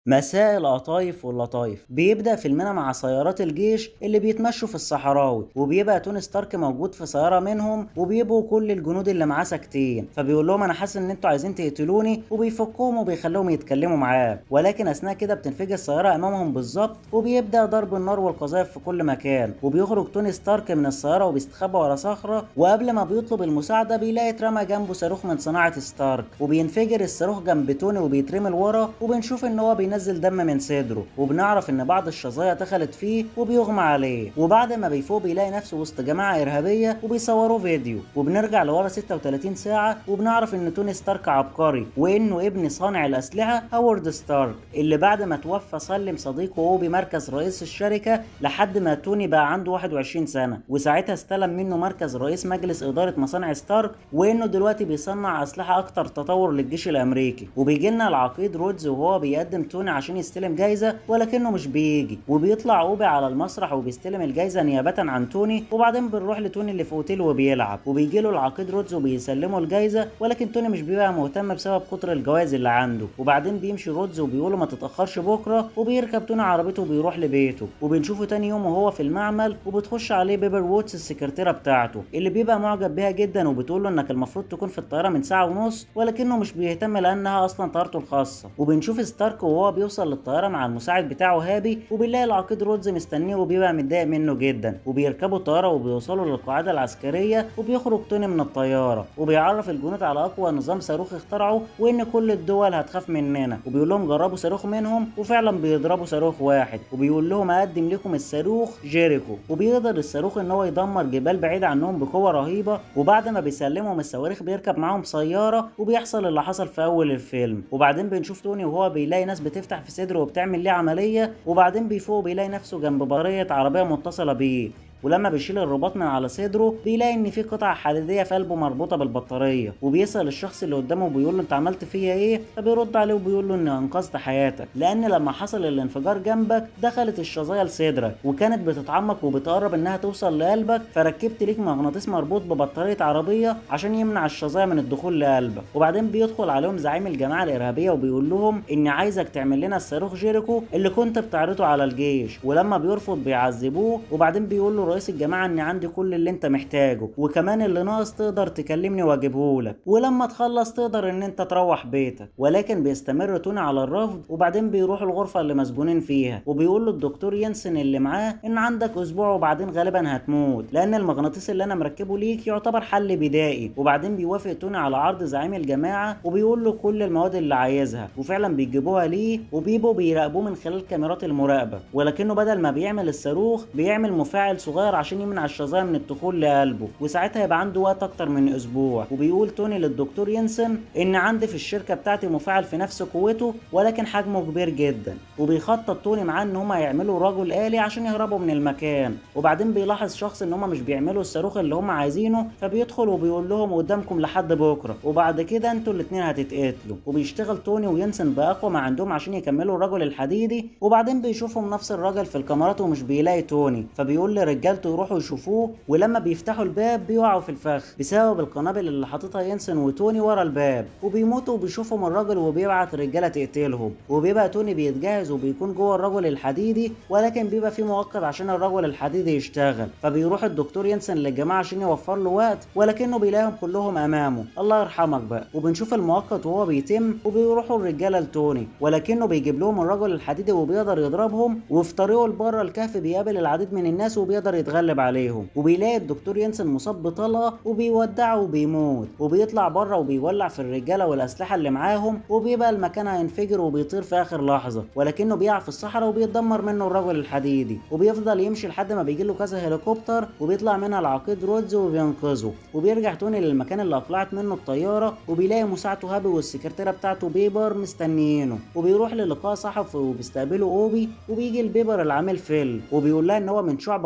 مساء القطايف واللطايف بيبدأ فيلمنا مع سيارات الجيش اللي بيتمشوا في الصحراوي وبيبقى توني ستارك موجود في سيارة منهم وبيبقوا كل الجنود اللي معاه ساكتين فبيقول لهم انا حاسس ان انتوا عايزين تقتلوني وبيفكهم وبيخليهم يتكلموا معاه ولكن اثناء كده بتنفجر السيارة امامهم بالظبط وبيبدأ ضرب النار والقذائف في كل مكان وبيخرج توني ستارك من السيارة وبيستخبى ورا صخرة وقبل ما بيطلب المساعدة بيلاقي اترمى جنبه صاروخ من صناعة ستارك وبينفجر الصاروخ جنب توني وبيترمي لورا وبنشوف ان هو بينزل دم من صدره وبنعرف ان بعض الشظايا دخلت فيه وبيغمى عليه وبعد ما بيفوق بيلاقي نفسه وسط جماعه ارهابيه وبيصوروه فيديو وبنرجع لورا 36 ساعه وبنعرف ان توني ستارك عبقري وانه ابن صانع الاسلحه هوارد ستارك اللي بعد ما توفى سلم صديقه اوبي مركز رئيس الشركه لحد ما توني بقى عنده 21 سنه وساعتها استلم منه مركز رئيس مجلس اداره مصانع ستارك وانه دلوقتي بيصنع اسلحه اكتر تطور للجيش الامريكي وبيجي لنا العقيد رودز وهو بيقدم توني عشان يستلم جايزه ولكنه مش بيجي وبيطلع اوبي على المسرح وبيستلم الجايزه نيابه عن توني وبعدين بنروح لتوني اللي في اوتيل وبيلعب وبيجي له العقيد رودز وبيسلمه الجايزه ولكن توني مش بيبقى مهتم بسبب كتر الجوائز اللي عنده وبعدين بيمشي رودز وبيقول له ما تتاخرش بكره وبيركب توني عربيته وبيروح لبيته وبنشوفه تاني يوم وهو في المعمل وبتخش عليه بيبر ووتس السكرتيره بتاعته اللي بيبقى معجب بيها جدا وبتقول له انك المفروض تكون في الطياره من ساعه ونص ولكنه مش بيهتم لانها اصلا طيارته الخاصه وبنشوف ستارك وهو بيوصل للطياره مع المساعد بتاعه هابي وبنلاقي العقيد رودز مستنيه وبيبقى متضايق منه جدا وبيركبوا الطياره وبيوصلوا للقاعده العسكريه وبيخرج توني من الطياره وبيعرف الجنود على اقوى نظام صاروخ اخترعه وان كل الدول هتخاف مننا وبيقول لهم جربوا صاروخ منهم وفعلا بيضربوا صاروخ واحد وبيقول لهم اقدم لكم الصاروخ جيريكو وبيقدر الصاروخ ان هو يدمر جبال بعيد عنهم بقوه رهيبه وبعد ما بيسلمهم الصواريخ بيركب معاهم سياره وبيحصل اللي حصل في اول الفيلم وبعدين بنشوف توني وهو بيلاقي ناس بتفتح في صدره وبتعمل ليه عمليه وبعدين بيفوق بيلاقي نفسه جنب بريه عربيه متصله بيه ولما بيشيل الرباط من على صدره بيلاقي ان في قطعه حديديه في قلبه مربوطه بالبطاريه وبيسال الشخص اللي قدامه وبيقول له انت عملت فيا ايه فبيرد عليه وبيقول له اني انقذت حياتك لان لما حصل الانفجار جنبك دخلت الشظايا لصدرك وكانت بتتعمق وبتقرب انها توصل لقلبك فركبت ليك مغناطيس مربوط ببطاريه عربيه عشان يمنع الشظايا من الدخول لقلبك وبعدين بيدخل عليهم زعيم الجماعه الارهابيه وبيقول لهم اني عايزك تعمل لنا الصاروخ جيريكو اللي كنت بتعرضه على الجيش ولما بيرفض بيعذبوه وبعدين بيقول له رئيس الجماعه ان عندي كل اللي انت محتاجه وكمان اللي ناقص تقدر تكلمني واجيبه لك ولما تخلص تقدر ان انت تروح بيتك ولكن بيستمر توني على الرفض وبعدين بيروح الغرفه اللي مسجونين فيها وبيقول له الدكتور ينسن اللي معاه ان عندك اسبوع وبعدين غالبا هتموت لان المغناطيس اللي انا مركبه ليك يعتبر حل بدائي وبعدين بيوافق توني على عرض زعيم الجماعه وبيقول له كل المواد اللي عايزها وفعلا بيجيبوها ليه وبيبقوا بيراقبوه من خلال كاميرات المراقبه ولكنه بدل ما بيعمل الصاروخ بيعمل مفاعل صغير عشان يمنع الشظايا من الدخول لقلبه وساعتها يبقى عنده وقت اكتر من اسبوع وبيقول توني للدكتور ينسن ان عندي في الشركه بتاعتي مفاعل في نفس قوته ولكن حجمه كبير جدا وبيخطط توني معاه ان هم يعملوا رجل آلي عشان يهربوا من المكان وبعدين بيلاحظ شخص ان هم مش بيعملوا الصاروخ اللي هم عايزينه فبيدخل وبيقول لهم قدامكم لحد بكره وبعد كده انتوا الاتنين هتتقتلوا وبيشتغل توني وينسن باقوى ما عندهم عشان يكملوا الرجل الحديدي وبعدين بيشوفهم نفس الراجل في الكاميرات ومش بيلاقي توني فبيقول لرجالته يروحوا يشوفوه ولما بيفتحوا الباب بيقعوا في الفخ بسبب القنابل اللي حاططها ينسن وتوني ورا الباب وبيموتوا وبيشوفهم الراجل وبيبعت رجاله تقتلهم وبيبقى توني بيتجهز وبيكون جوه الرجل الحديدي ولكن بيبقى في مؤقت عشان الرجل الحديدي يشتغل فبيروح الدكتور ينسن للجماعه عشان يوفر له وقت ولكنه بيلاقيهم كلهم امامه الله يرحمك بقى وبنشوف المؤقت وهو بيتم وبيروحوا الرجاله لتوني ولكنه بيجيب لهم الرجل الحديدي وبيقدر يضربهم وفي طريقه لبره الكهف بيقابل العديد من الناس وبيقدر يتغلب عليهم وبيلاقي الدكتور ينسن مصاب بطلقه وبيودعه وبيموت وبيطلع بره وبيولع في الرجاله والاسلحه اللي معاهم وبيبقى المكان هينفجر وبيطير في اخر لحظه ولكنه بيقع في الصحراء وبيتدمر منه الرجل الحديدي وبيفضل يمشي لحد ما بيجي له كذا هليكوبتر وبيطلع منها العقيد رودز وبينقذه وبيرجع توني للمكان اللي اقلعت منه الطياره وبيلاقي مساعته هابي والسكرتيره بتاعته بيبر مستنيينه وبيروح للقاء صحفي وبيستقبله اوبي وبيجي البيبر العامل فيل وبيقول لها ان هو من شعب خاصه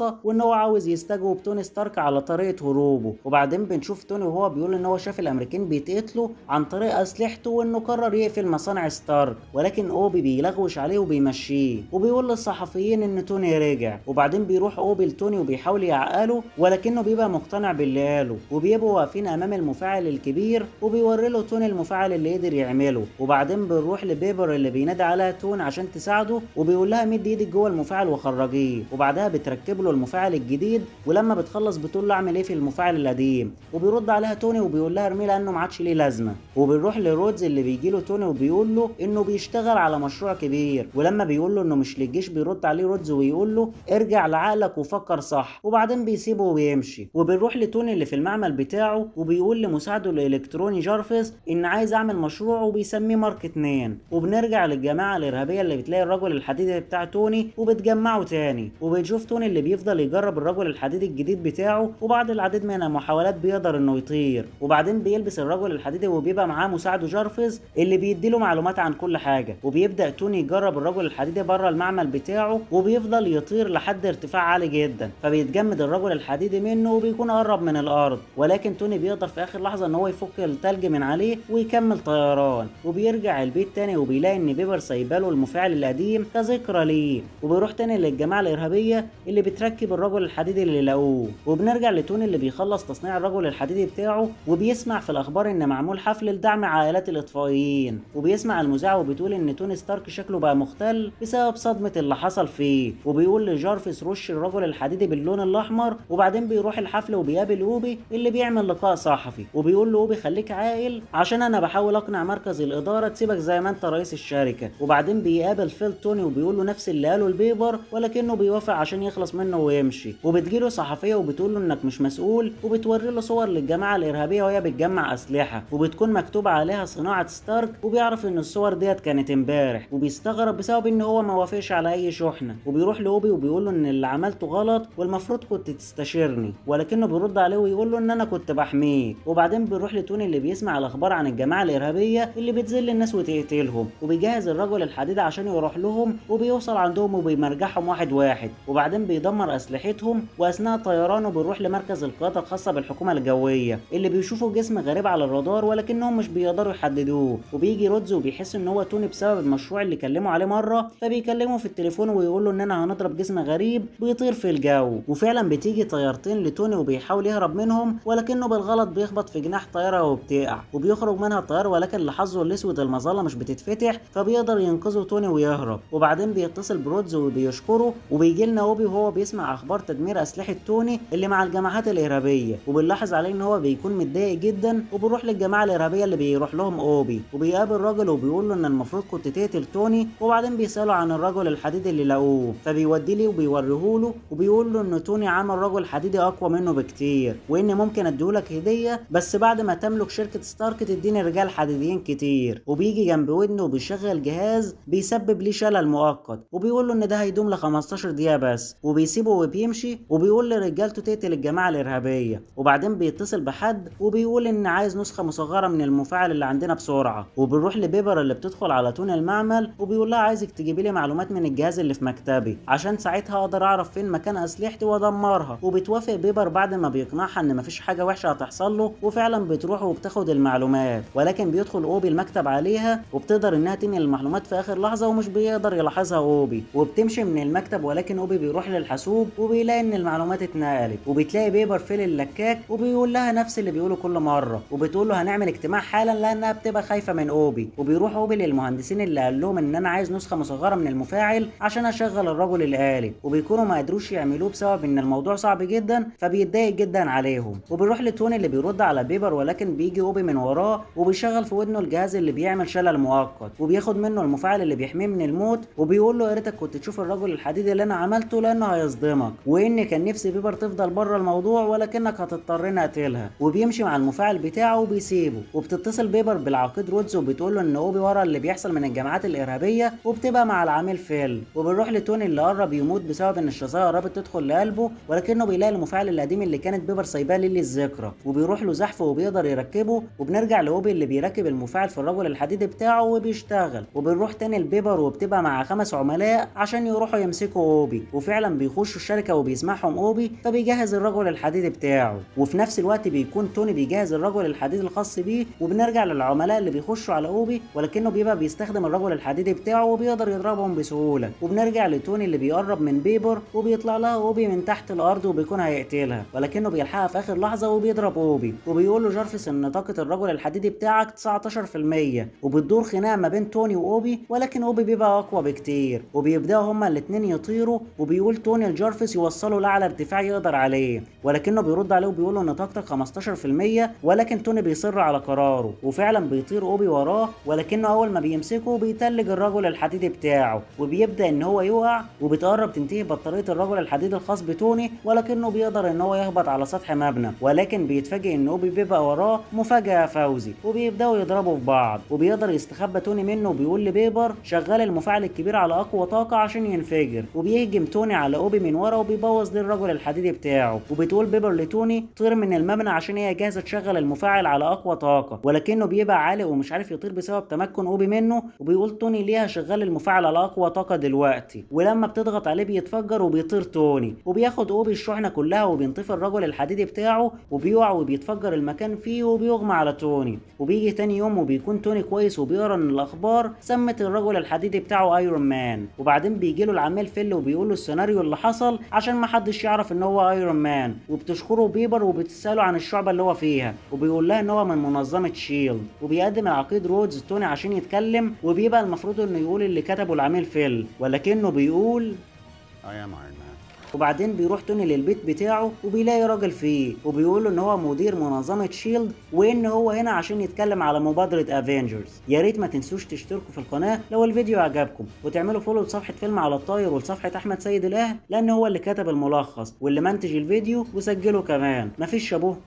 الخاصه وان هو عاوز يستجوب توني ستارك على طريقه هروبه وبعدين بنشوف توني وهو بيقول ان هو شاف الامريكان بيتقتلوا عن طريق اسلحته وانه قرر يقفل مصانع ستارك ولكن اوبي بيلغوش عليه وبيمشيه وبيقول للصحفيين ان توني رجع وبعدين بيروح اوبي لتوني وبيحاول يعقله ولكنه بيبقى مقتنع باللي قاله وبيبقوا واقفين امام المفاعل الكبير وبيوري له توني المفاعل اللي قدر يعمله وبعدين بنروح لبيبر اللي بينادي عليها تون عشان تساعده وبيقول لها مد ايدك جوه المفاعل وخرجيه وبعدها بتركب له المفاعل الجديد ولما بتخلص بتقول له اعمل ايه في المفاعل القديم وبيرد عليها توني وبيقول لها ارميه لانه ما عادش ليه لازمه وبنروح لرودز اللي بيجي له توني وبيقول له انه بيشتغل على مشروع كبير ولما بيقول له انه مش للجيش بيرد عليه رودز ويقول له ارجع لعقلك وفكر صح وبعدين بيسيبه وبيمشي وبنروح لتوني اللي في المعمل بتاعه وبيقول لمساعده الالكتروني جارفيس ان عايز اعمل مشروع وبيسميه مارك 2 وبنرجع للجماعه الارهابيه اللي بتلاقي الرجل الحديدي بتاع توني وبتجمعه تاني وبنشوف توني اللي بيفضل يجرب الرجل الحديدي الجديد بتاعه وبعد العديد من المحاولات بيقدر انه يطير وبعدين بيلبس الرجل الحديدي وبيبقى معاه مساعده جارفيس اللي بيديله معلومات عن كل حاجه وبيبدا توني يجرب الرجل الحديدي بره المعمل بتاعه وبيفضل يطير لحد ارتفاع عالي جدا فبيتجمد الرجل الحديدي منه وبيكون قرب من الارض ولكن توني بيقدر في اخر لحظه ان هو يفك التلج من عليه ويكمل طيران وبيرجع البيت تاني وبيلاقي ان بيبر سايباله المفاعل القديم كذكرى ليه وبيروح تاني للجماعه الارهابيه اللي بتركب الرجل الحديدي اللي لقوه وبنرجع لتوني اللي بيخلص تصنيع الرجل الحديدي بتاعه وبيسمع في الاخبار ان معمول حفل لدعم عائلات الاطفائيين وبيسمع المذيعه وبتقول ان توني ستارك شكله بقى مختل بسبب صدمه اللي حصل فيه وبيقول لجارفيس رش الرجل الحديدي باللون الاحمر وبعدين بيروح الحفل وبيقابل اوبي اللي بيعمل لقاء صحفي وبيقول له اوبي خليك عاقل عشان انا بحاول اقنع مركز الاداره تسيبك زي ما انت رئيس الشركه وبعدين بيقابل فيل توني وبيقول له نفس اللي قاله البيبر ولكنه بيوافق عشان يخلص منه ويمشي وبتجيله صحفيه وبتقول له انك مش مسؤول وبتوري له صور للجماعه الارهابيه وهي بتجمع اسلحه وبتكون مكتوب عليها صناعه ستارك وبيعرف ان الصور ديت كانت امبارح وبيستغرب بسبب ان هو ما وافقش على اي شحنه وبيروح لاوبي وبيقول له ان اللي عملته غلط والمفروض كنت تستشيرني ولكنه بيرد عليه ويقول له ان انا كنت بحميك وبعدين بيروح لتوني اللي بيسمع الاخبار عن الجماعه الارهابيه اللي بتذل الناس وتقتلهم وبيجهز الرجل الحديد عشان يروح لهم وبيوصل عندهم وبيمرجعهم واحد واحد وبعدين بيدمر اسلحتهم واثناء طيرانه بيروح لمركز القياده الخاصه بالحكومه الجويه اللي بيشوفوا جسم غريب على الرادار ولكنهم مش بيقدروا يحددوه وبيجي رودز وبيحس ان هو توني بسبب المشروع اللي كلمه عليه مره فبيكلمه في التليفون ويقول له اننا هنضرب جسم غريب بيطير في الجو وفعلا بتيجي طيارتين لتوني وبيحاول يهرب منهم ولكنه بالغلط بيخبط في جناح طياره وبتقع وبيخرج منها الطياره ولكن لحظه الاسود المظله مش بتتفتح فبيقدر ينقذه توني ويهرب وبعدين بيتصل برودز وبيشكره وبيجي لنا اوبي وهو بيسمع اخبار تدمير اسلحه توني اللي مع الجماعات الارهابيه وبنلاحظ عليه ان هو بيكون متضايق جدا وبيروح للجماعه الارهابيه اللي بيروح لهم اوبي وبيقابل راجل وبيقول له ان المفروض كنت تقتل توني وبعدين بيساله عن الرجل الحديدي اللي لقوه فبيوديه ليه وبيوريه له وبيقول له ان توني عمل رجل حديدي اقوى منه بكتير وان ممكن اديهولك هديه بس بعد ما تملك شركه ستارك تديني رجال حديديين كتير وبيجي جنب ودنه وبيشغل جهاز بيسبب ليه شلل مؤقت وبيقول له ان ده هيدوم ل 15 دقيقه بس وبيسيبه وبيمشي وبيقول لرجالته تقتل الجماعه الارهابيه وبعدين بيتصل بحد وبيقول ان عايز نسخه مصغره من المفاعل اللي عندنا بسرعه وبنروح لبيبر اللي بتدخل على تون المعمل وبيقول لها عايزك تجيبي لي معلومات من الجهاز اللي في مكتبي عشان ساعتها اقدر اعرف فين مكان اسلحتي وادمرها وبتوافق بيبر بعد ما بيقنعها ان مفيش حاجه وحشه هتحصل له وفعلا بتروح وبتاخد المعلومات ولكن بيدخل اوبي المكتب عليها وبتقدر انها تنقل المعلومات في اخر لحظه ومش بيقدر يلاحظها اوبي وبتمشي من المكتب ولكن اوبي بيروح للحاسوب وبيلاقي ان المعلومات اتنقلت وبتلاقي بيبر فيل اللكاك وبيقول لها نفس اللي بيقوله كل مره وبتقول له هنعمل اجتماع حالا لانها بتبقى خايفه من اوبي وبيروح اوبي للمهندسين اللي قال لهم ان انا عايز نسخه مصغره من المفاعل عشان اشغل الرجل الآلي وبيكونوا ما قدروش يعملوه بسبب ان الموضوع صعب جدا فبيتضايق جدا عليهم وبيروح لتوني اللي بيرد على بيبر ولكن بيجي اوبي من وراه وبيشغل في ودنه الجهاز اللي بيعمل شلل مؤقت وبياخد منه المفاعل اللي بيحميه من الموت وبيقول له يا ريتك كنت تشوف الرجل الحديدي اللي انا عملته لانه هيصدمك وان كان نفسي بيبر تفضل بره الموضوع ولكنك هتضطرني اقتلها وبيمشي مع المفاعل بتاعه وبيسيبه وبتتصل بيبر بالعقيد رودز وبتقول له ان اوبي ورا اللي بيحصل من الجماعات الارهابيه وبتبقى مع العميل فيل وبنروح لتوني اللي قرب يموت بسبب ان الشظايا قربت تدخل لقلبه ولكنه بيلاقي المفاعل القديم اللي كانت بيبر سايباه ليه للذكرى وبيروح له زحف وبيقدر يركبه وبنرجع لاوبي اللي بيركب المفاعل في الرجل الحديدي بتاعه وبيشتغل وبنروح تاني لبيبر وبتبقى مع خمس عملاء عشان يروحوا يمسكوا اوبي وفعلا بيخشوا بيخشوا الشركه وبيسمعهم اوبي فبيجهز الرجل الحديدي بتاعه وفي نفس الوقت بيكون توني بيجهز الرجل الحديدي الخاص بيه وبنرجع للعملاء اللي بيخشوا على اوبي ولكنه بيبقى بيستخدم الرجل الحديدي بتاعه وبيقدر يضربهم بسهوله وبنرجع لتوني اللي بيقرب من بيبر وبيطلع لها اوبي من تحت الارض وبيكون هيقتلها ولكنه بيلحقها في اخر لحظه وبيضرب اوبي وبيقول له جارفيس ان طاقه الرجل الحديدي بتاعك 19% وبتدور خناقه ما بين توني واوبي ولكن اوبي بيبقى اقوى بكتير وبيبداوا هما الاتنين يطيروا وبيقول توني لجارفيس يوصله لاعلى ارتفاع يقدر عليه ولكنه بيرد عليه وبيقول له ان طاقتك 15% ولكن توني بيصر على قراره وفعلا بيطير اوبي وراه ولكنه اول ما بيمسكه بيتلج الرجل الحديدي بتاعه وبيبدا ان هو يقع وبتقرب تنتهي بطاريه الرجل الحديدي الخاص بتوني ولكنه بيقدر ان هو يهبط على سطح مبنى ولكن بيتفاجئ ان اوبي بيبقى وراه مفاجاه فوزي وبيبداوا يضربوا في بعض وبيقدر يستخبى توني منه وبيقول لبيبر شغال المفاعل الكبير على اقوى طاقه عشان ينفجر وبيهجم توني على اوبي من ورا وبيبوظ ليه الرجل الحديدي بتاعه وبتقول بيبر لتوني طير من المبنى عشان هي جاهزه تشغل المفاعل على اقوى طاقه ولكنه بيبقى عالق ومش عارف يطير بسبب تمكن اوبي منه وبيقول توني ليها شغال المفاعل على اقوى طاقه دلوقتي ولما بتضغط عليه بيتفجر وبيطير توني وبياخد اوبي الشحنه كلها وبينطفي الرجل الحديدي بتاعه وبيقع وبيتفجر المكان فيه وبيغمى على توني وبيجي تاني يوم وبيكون توني كويس وبيقرا ان الاخبار سمت الرجل الحديدي بتاعه ايرون مان وبعدين بيجي له العمال فيل وبيقول له السيناريو اللي حصل عشان ما حدش يعرف ان هو ايرون مان وبتشكره بيبر وبتساله عن الشعبه اللي هو فيها وبيقول لها ان هو من منظمه شيلد وبيقدم العقيد رودز توني عشان يتكلم وبيبقى المفروض انه يقول اللي كتبه العميل فيل ولكنه بيقول I am Iron Man. وبعدين بيروح توني للبيت بتاعه وبيلاقي راجل فيه وبيقول له ان هو مدير منظمه شيلد وان هو هنا عشان يتكلم على مبادره افنجرز يا ريت ما تنسوش تشتركوا في القناه لو الفيديو عجبكم وتعملوا فولو لصفحه فيلم على الطاير ولصفحه احمد سيد الاهل لان هو اللي كتب الملخص واللي منتج الفيديو وسجله كمان مفيش شابوه